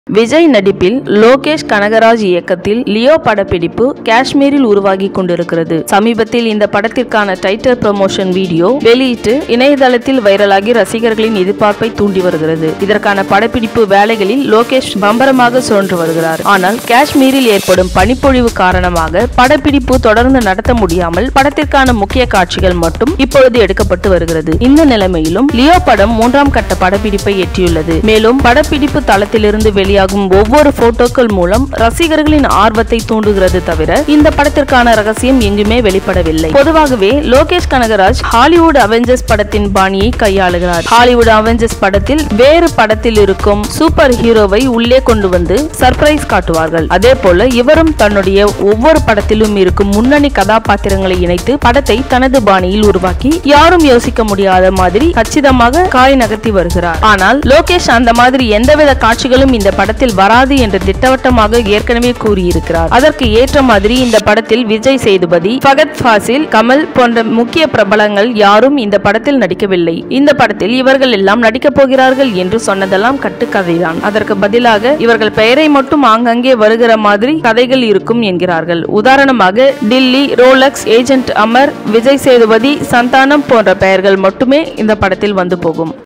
விஜய் நடிப்பில் லோகேஷ் கனகராஜ் இயக்கத்தில் லியோ படப்பிடிப்பு காஷ்மீரில் உருவாகி கொண்டிருக்கிறது சமீபத்தில் இந்த படத்திற்கான டைட்டில் ப்ரமோஷன் வீடியோ வெளியிட்டு இணையதளத்தில் வைரலாகி ரசிகர்களின் எதிர்பார்ப்பை தூண்டி வருகிறது இதற்கான படப்பிடிப்பு வேலைகளில் லோகேஷ் பம்பரமாக சுழன்று வருகிறார் ஆனால் காஷ்மீரில் ஏற்படும் பனிப்பொழிவு காரணமாக படப்பிடிப்பு தொடர்ந்து நடத்த முடியாமல் படத்திற்கான முக்கிய காட்சிகள் மட்டும் இப்பொழுது எடுக்கப்பட்டு வருகிறது இந்த நிலைமையிலும் லியோ படம் மூன்றாம் கட்ட படப்பிடிப்பை எட்டியுள்ளது மேலும் படப்பிடிப்பு தளத்திலிருந்து வெளியாகும் ஒவ்வொரு போட்டோக்கள் மூலம் ரசிகர்களின் ஆர்வத்தை தூண்டுகிறது தவிர இந்த படத்திற்கான ரகசியம் எங்குமே வெளிப்படவில்லை பொதுவாகவே லோகேஷ் கனகராஜ் ஹாலிவுட் அவெஞ்சர்ஸ் படத்தின் பாணியை கையாளுகிறார் ஹாலிவுட் அவெஞ்சர்ஸ் படத்தில் வேறு படத்தில் இருக்கும் சூப்பர் ஹீரோவை உள்ளே கொண்டு வந்து சர்ப்ரைஸ் காட்டுவார்கள் அதே போல இவரும் தன்னுடைய ஒவ்வொரு படத்திலும் இருக்கும் முன்னணி கதாபாத்திரங்களை இணைத்து படத்தை தனது பாணியில் உருவாக்கி யாரும் யோசிக்க முடியாத மாதிரி கச்சிதமாக காய் நகர்த்தி வருகிறார் ஆனால் லோகேஷ் அந்த மாதிரி எந்தவித காட்சிகளும் இந்த படத்தில் வராது என்று திட்டவட்டமாக ஏற்கனவே கூறியிருக்கிறார் அதற்கு ஏற்ற மாதிரி இந்த படத்தில் விஜய் சேதுபதி ஃபகத் ஃபாசில் கமல் போன்ற முக்கிய பிரபலங்கள் யாரும் இந்த படத்தில் நடிக்கவில்லை இந்த படத்தில் இவர்கள் எல்லாம் நடிக்கப் போகிறார்கள் என்று சொன்னதெல்லாம் கட்டுக்கதைதான் அதற்கு பதிலாக இவர்கள் பெயரை மட்டும் ஆங்கங்கே வருகிற மாதிரி கதைகள் இருக்கும் என்கிறார்கள் உதாரணமாக டில்லி ரோலக்ஸ் ஏஜென்ட் அமர் விஜய் சேதுபதி சந்தானம் போன்ற பெயர்கள் மட்டுமே இந்த படத்தில் வந்து போகும்